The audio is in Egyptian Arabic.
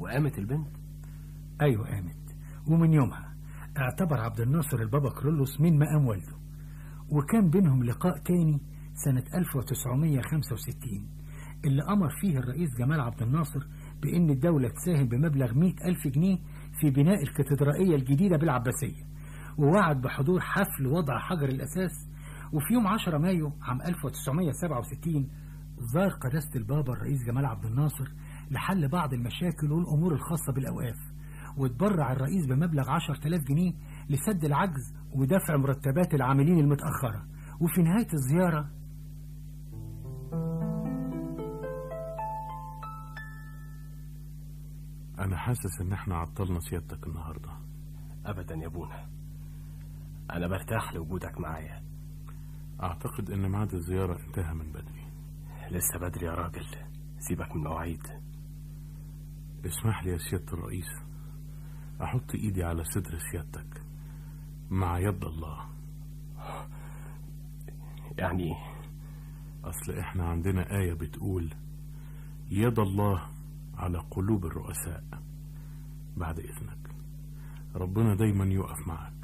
وقامت البنت أيوة قامت ومن يومها اعتبر عبد الناصر البابا كرولوس من مقام والده وكان بينهم لقاء تاني سنة 1965 اللي أمر فيه الرئيس جمال عبد الناصر بأن الدولة تساهم بمبلغ 100 ألف جنيه في بناء الكاتدرائية الجديدة بالعباسية ووعد بحضور حفل وضع حجر الأساس وفي يوم 10 مايو عام 1967 زار قداسة البابا الرئيس جمال عبد الناصر لحل بعض المشاكل والأمور الخاصة بالأوقاف وتبرع الرئيس بمبلغ 10000 جنيه لسد العجز ودفع مرتبات العاملين المتأخرة وفي نهاية الزيارة أنا حاسس إن إحنا عطلنا سيادتك النهاردة أبدا يا ابونا أنا برتاح لوجودك معايا أعتقد إن ميعاد الزيارة انتهى من بدري لسه بدري يا راجل سيبك من المواعيد اسمح لي يا سيادة الرئيس أحط إيدي على صدر سيادتك مع يد الله يعني أصل إحنا عندنا آية بتقول يد الله على قلوب الرؤساء بعد إذنك ربنا دايما يقف معك